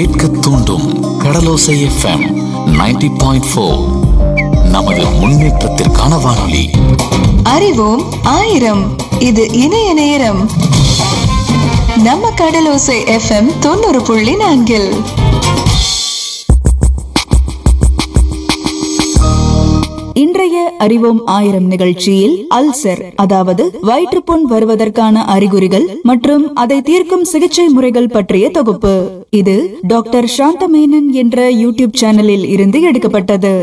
கேட்க தூண்டும் கடலோசை FM 90.4 point four நமது முன்னேற்றத்திற்கான வானொலி அறிவோம் ஆயிரம் இது இணைய நேரம் நம்ம கடலோசை எஃப்எம் தொண்ணூறு புள்ளி நான்கில் இன்றைய அறிவோம் ஆயிரம் நிகழ்ச்சியில் அல்சர் அதாவது வயிற்றுப்புண் வருவதற்கான அறிகுறிகள் மற்றும் அதை தீர்க்கும் சிகிச்சை முறைகள் பற்றிய தொகுப்பு இது டாக்டர் சாந்தமேனன் என்ற யூடியூப் சேனலில் இருந்து எடுக்கப்பட்டது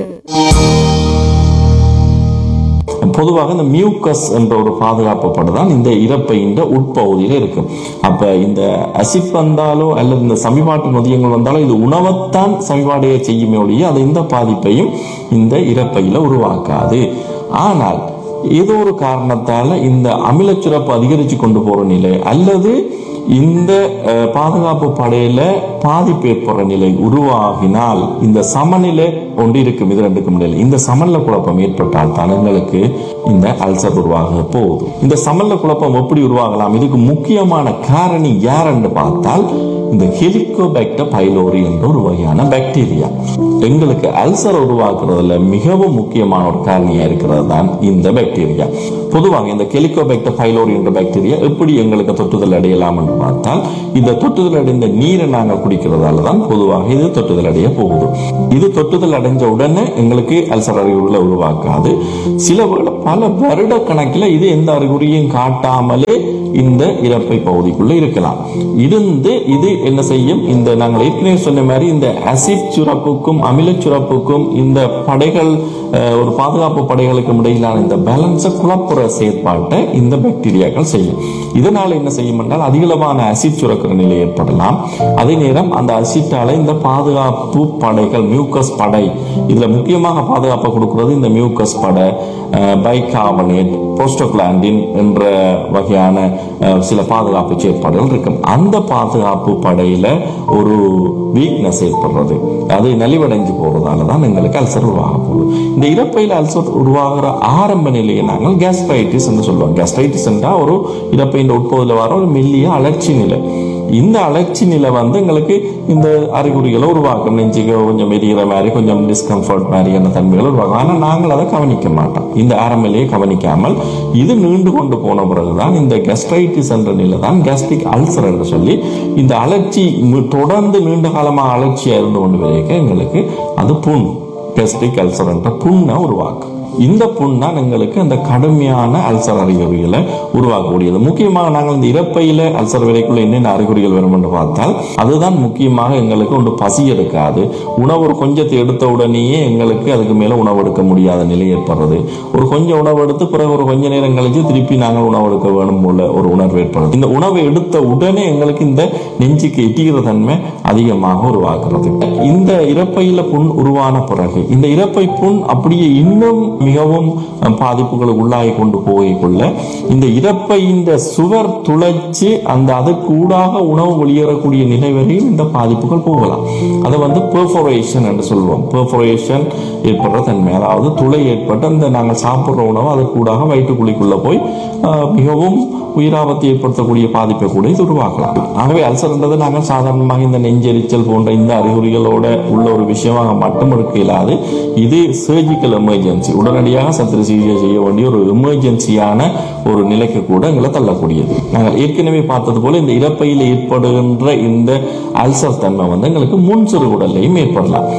பொதுவாக இந்த மியூக்கஸ் என்ற ஒரு பாதுகாப்பு படம் தான் இந்த இறப்பையின் உட்பகுதியில் இருக்கும் அப்ப இந்த அசிட் வந்தாலோ அல்லது இந்த சமிபாட்டு நொதியங்கள் வந்தாலோ இது உணவைத்தான் சமிபாடைய செய்யுமே ஒழிய அது இந்த பாதிப்பையும் இந்த இறப்பையில உருவாக்காது ஆனால் ஏதோ ஒரு காரணத்தால இந்த அமிலச்சுரப்பு அதிகரித்து கொண்டு போற நிலை அல்லது இந்த அஹ், பாதுகாப்பு படையில பாதிப்பு ஏற்படுற நிலை உருவாகினால் இந்த சமநிலை ஒன்று இருக்கும் இது ரெண்டுக்கும் இடையில இந்த சமநிலை குழப்பம் ஏற்பட்டால் தான் எங்களுக்கு இந்த அல்சர் உருவாக போகுது இந்த சமநிலை குழப்பம் எப்படி உருவாகலாம் இதுக்கு முக்கியமான காரணி யாருன்னு பார்த்தால் இந்த ஹெலிகோபேக்டர் பைலோரி என்ற ஒரு வகையான பாக்டீரியா எங்களுக்கு அல்சர் உருவாக்குறதுல மிகவும் முக்கியமான ஒரு காரணியா இருக்கிறது தான் இந்த பாக்டீரியா பொதுவாக இந்த கெலிகோபேக்டர் பைலோரி என்ற பாக்டீரியா எப்படி எங்களுக்கு தொட்டுதல் அடையலாம் என்று பார்த்தால் இந்த தொட்டுதல் அடைந்த நீரை நாங்கள் குடிக்கிறதால தான் பொதுவாக இது தொட்டுதல் அடைய போகுது இது தொட்டுதல் அடைஞ்ச உடனே எங்களுக்கு அல்சர் அறிகுறிகளை உருவாக்காது சில வேளை பல வருட கணக்கில் இது எந்த அறிகுறியும் காட்டாமலே இந்த இறப்பை பகுதிக்குள்ள இருக்கலாம் இருந்து இது என்ன செய்யும் இந்த நாங்கள் ஏற்கனவே சொன்ன மாதிரி இந்த அசிட் சுரப்புக்கும் அமில சுரப்புக்கும் இந்த படைகள் அஹ், ஒரு பாதுகாப்பு படைகளுக்கும் இடையிலான இந்த பேலன்ஸை குழப்புற செயற்பாட்டை இந்த பாக்டீரியாக்கள் செய்யும் இதனால என்ன செய்யும் என்றால் அதிகளவான அசிட் சுரக்கிற நிலை ஏற்படலாம் அதே நேரம் அந்த அசிட்டால இந்த பாதுகாப்பு படைகள் மியூக்கஸ் படை இதுல முக்கியமாக பாதுகாப்பு கொடுக்கிறது இந்த மியூக்கஸ் படை பைகார்பனேட் புரோஸ்டோகிளாண்டின் என்ற வகையான அஹ், சில பாதுகாப்பு செயற்பாடுகள் இருக்கும் அந்த பாதுகாப்பு படையில ஒரு வீக்னஸ் ஏற்படுறது அது நலிவடைஞ்சு போறதால தான் எங்களுக்கு அல்சர் உருவாக போகுது இந்த இறப்பையில் அல்சர் உருவாகிற ஆரம்ப நிலையை நாங்கள் கேஸ்ட்ரைட்டிஸ் என்று சொல்லுவோம் கேஸ்ட்ரைட்டிஸ் என்றால் ஒரு இறப்பையின் உட்பகுதியில் வர ஒரு மெல்லிய அலர்ச்சி நிலை இந்த அலர்ச்சி நிலை வந்து எங்களுக்கு இந்த அறிகுறிகளை உருவாக்கும் நெஞ்சுக்கு கொஞ்சம் எரிகிற மாதிரி கொஞ்சம் டிஸ்கம்ஃபர்ட் மாதிரியான தன்மைகள் உருவாக்கும் ஆனால் நாங்கள் அதை கவனிக்க மாட்டோம் இந்த ஆரம்பிலேயே கவனிக்காமல் இது நீண்டு கொண்டு போன பிறகுதான் இந்த கெஸ்ட்ரைட்டிஸ் என்ற நிலை தான் கேஸ்ட்ரிக் அல்சர் என்று சொல்லி இந்த அலர்ச்சி மு- தொடர்ந்து நீண்ட காலமாக அலர்ச்சியாக இருந்து கொண்டு வரைக்கும் எங்களுக்கு அது புண் கெஸ்ட்ரிக் அல்சர் என்ற புண்ணை உருவாக்கும் இந்த புண் தான் எங்களுக்கு அந்த கடுமையான அல்சர் அறிகுறிகளை உருவாக்கக்கூடியது முக்கியமாக நாங்கள் இந்த இறப்பையில அல்சர் விலைக்குள்ள என்னென்ன அறிகுறிகள் வரும் என்று பார்த்தால் அதுதான் முக்கியமாக எங்களுக்கு ஒன்று பசி எடுக்காது உணவு ஒரு கொஞ்சத்தை எடுத்த உடனேயே எங்களுக்கு அதுக்கு மேல உணவு எடுக்க முடியாத நிலை ஏற்படுறது ஒரு கொஞ்சம் உணவு எடுத்து பிறகு ஒரு கொஞ்ச நேரம் கழிச்சு திருப்பி நாங்கள் உணவு எடுக்க வேணும் போல ஒரு உணர்வு ஏற்படுது இந்த உணவை எடுத்த உடனே எங்களுக்கு இந்த நெஞ்சுக்கு எட்டிக்கிற தன்மை அதிகமாக உருவாக்குறது இந்த இறப்பையில புண் உருவான பிறகு இந்த இறப்பை புண் அப்படியே இன்னும் மிகவும் அஹ், பாதிப்புகளுக்கு உள்ளாகி கொண்டு போய்க்குள்ள இந்த இறப்பையின் சுவர் துளைச்சு அந்த அதுக்கு ஊடாக உணவு வெளியேறக்கூடிய நிலை வரையும் இந்த பாதிப்புகள் போகலாம் அதை வந்து பெர்ஃபோரேஷன் என்று சொல்லுவோம் பெர்ஃபோரேஷன் ஏற்படுற தன்மை அதாவது துளை ஏற்பட்டு அந்த நாங்கள் சாப்பிட்ற உணவு அதுக்கு ஊடாக வயிற்றுக்குழிக்குள்ள போய் அஹ், மிகவும் உயிராபத்தை ஏற்படுத்தக்கூடிய பாதிப்பை கூட இது உருவாக்கலாம் ஆகவே அல்சர்ன்றது நாங்கள் சாதாரணமாக இந்த நெஞ்செரிச்சல் போன்ற இந்த அறிகுறிகளோட உள்ள ஒரு விஷயமாக மட்டும் இருக்க இயலாது இது சர்ஜிக்கல் எமர்ஜென்சி உடனடியாக சத்திர சிகிச்சை செய்ய வேண்டிய ஒரு எமர்ஜென்சியான ஒரு நிலைக்கு கூட எங்களை தள்ளக்கூடியது நாங்கள் ஏற்கனவே பார்த்தது போல இந்த இறப்பையில் ஏற்படுகின்ற இந்த அல்சர் தன்மை வந்து எங்களுக்கு முன் சிறுகுடலையும் ஏற்படலாம்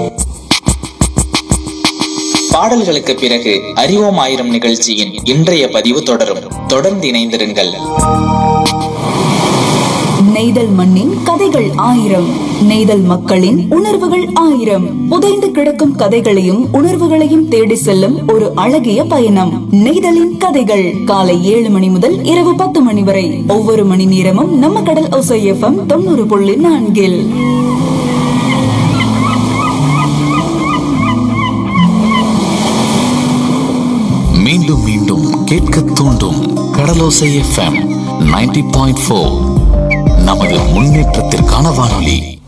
பாடல்களுக்கு பிறகு அறிவோம் ஆயிரம் நிகழ்ச்சியின் இன்றைய பதிவு தொடரும் தொடர்ந்து இணைந்திருங்கள் நெய்தல் மண்ணின் கதைகள் ஆயிரம் நெய்தல் மக்களின் உணர்வுகள் ஆயிரம் புதைந்து கிடக்கும் கதைகளையும் உணர்வுகளையும் தேடி செல்லும் ஒரு அழகிய பயணம் நெய்தலின் கதைகள் காலை ஏழு மணி முதல் இரவு பத்து மணி வரை ஒவ்வொரு மணி நேரமும் நம்ம கடல் ஒசை எஃப்எம் தொண்ணூறு புள்ளி நான்கில் மீண்டும் மீண்டும் கேட்க தூண்டும் கடலோசை எஃப்எம் 90.4 பாயிண்ட் ஃபோர் நமது முன்னேற்றத்திற்கான வானொலி